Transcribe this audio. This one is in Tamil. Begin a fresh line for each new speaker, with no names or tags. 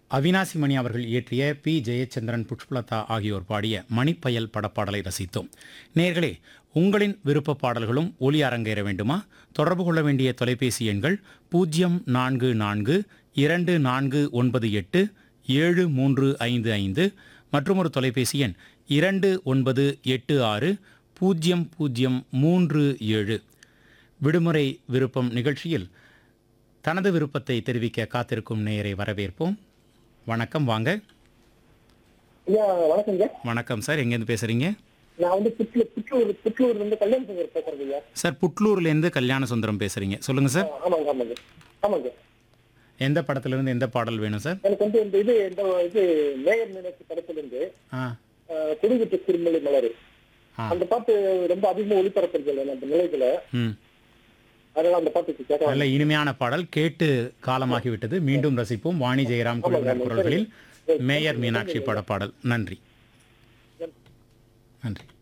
அவினாசி மணி அவர்கள் இயற்றிய பி ஜெயச்சந்திரன் புஷ்பலதா ஆகியோர் பாடிய மணிப்பயல் படப்பாடலை ரசித்தோம் நேர்களே உங்களின் விருப்ப பாடல்களும் ஒலி அரங்கேற வேண்டுமா தொடர்பு கொள்ள வேண்டிய தொலைபேசி எண்கள் பூஜ்ஜியம் நான்கு நான்கு இரண்டு நான்கு ஒன்பது எட்டு ஏழு மூன்று ஐந்து ஐந்து மற்றும் ஒரு தொலைபேசி எண் இரண்டு ஒன்பது எட்டு ஆறு பூஜ்ஜியம் பூஜ்ஜியம் மூன்று ஏழு விடுமுறை விருப்பம் நிகழ்ச்சியில் தனது விருப்பத்தை தெரிவிக்க காத்திருக்கும் நேயரை வரவேற்போம் வணக்கம் வாங்க
ஐயா வணக்கங்க
வணக்கம் சார் எங்கேருந்து பேசுறீங்க
நான் வந்து புற்றூர் புற்றூர் புற்றூர்ல இருந்து கல்யாண சங்கர் பேசுறேங்க ஐயா
சார் புட்லூர்லேருந்து கல்யாண சுந்தரம் பேசுறீங்க சொல்லுங்க சார்
ஆமாங்க ஆமாங்க ஆமாங்க
எந்த படத்துலேருந்து எந்த பாடல் வேணும் சார்
எனக்கு வந்து இந்த இது இந்த இது மேயர் மீனாட்சி படத்துல இருந்து
ஆ
குடிவிட்டு திருமலை மலர்
ஆ.
அந்த பாட்டு ரொம்ப அதிகமா ஒளிபரப்புறது அந்த நிலையத்துல
ம்
அதனால அந்த பாட்டுக்கு கேட்க
நல்ல இனிமையான பாடல் கேட்டு காலமாகிவிட்டது மீண்டும் ரசிப்போம் வாணி ஜெயராம் குழுவினர் குரல்களில் மேயர் மீனாட்சி படப்பாடல் நன்றி நன்றி